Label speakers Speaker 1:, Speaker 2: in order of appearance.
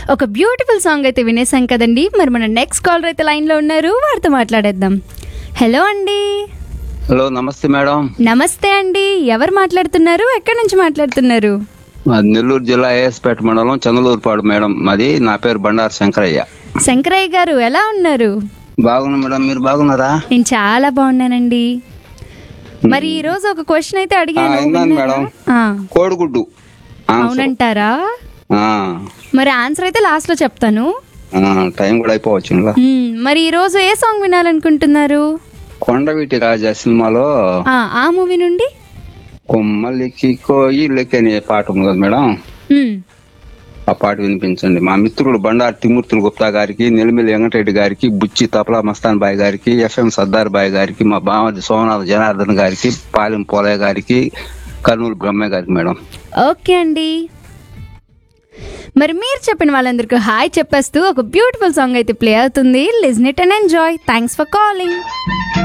Speaker 1: ఒక beautiful song అయితే వినేసాం కదండి మరి మన నెక్స్ట్ కాలర్ అయితే లైన్లో ఉన్నారు వారితో మాట్లాడేద్దాం హలో అండి
Speaker 2: హలో నమస్తే మేడం
Speaker 1: నమస్తే అండి ఎవరు మాట్లాడుతున్నారు ఎక్కడి నుంచి మాట్లాడుతున్నారు
Speaker 2: మాది నెల్లూరు జిల్లా ఏఎస్పేట మండలం చంద్రలూరుపాడు మేడం మాది నా పేరు బండారు శంకరయ్య
Speaker 1: శంకరయ్య గారు ఎలా ఉన్నారు
Speaker 2: బాగున్నా మేడం మీరు బాగున్నారా
Speaker 1: నేను చాలా బాగున్నానండి మరి ఈ రోజు ఒక క్వశ్చన్ అయితే అడిగాను
Speaker 2: ఆ, విన్నాను
Speaker 1: విన్నారా?
Speaker 2: మేడం.
Speaker 1: ఆ,
Speaker 2: కోడిగుడ్డు ఆన్సర్.
Speaker 1: అవునంటారా
Speaker 2: ఆ,
Speaker 1: మరి ఆన్సర్ అయితే లాస్ట్ లో చెప్తాను
Speaker 2: ఆ, టైం కూడా అయిపోవచ్చు ఇంకా.
Speaker 1: మ్మ్, మరి ఈ రోజు ఏ సాంగ్ వినాలనుకుంటున్నారు
Speaker 2: కొండవీటి రాజా సినిమాలో
Speaker 1: ఆ, ఆ మూవీ నుండి
Speaker 2: కొమ్మలికి కోయిలకి అనే పాట ఉంది కదా మేడం
Speaker 1: మ్మ్,
Speaker 2: ఆ పాట వినిపించండి మా మిత్రుడు బండారు తిమూర్తులు గుప్తా గారికి నెల్లిమిల్లి వెంకటరెడ్డి గారికి బుచ్చి తపలా మస్తాన్ బాయ్ గారికి ఎఫ్ఎం సర్దార్ బాయ్ గారికి మా బామది సోమనాథ్ జనార్దన్ గారికి పాలెం పోలయ్య గారికి కర్నూలు బ్రహ్మయ్య గారికి మేడం
Speaker 1: ఓకే అండి మరి మీరు చెప్పిన వాళ్ళందరికీ హాయ్ చెప్పేస్తూ ఒక బ్యూటిఫుల్ సాంగ్ అయితే ప్లే అవుతుంది listen it and enjoy thanks for calling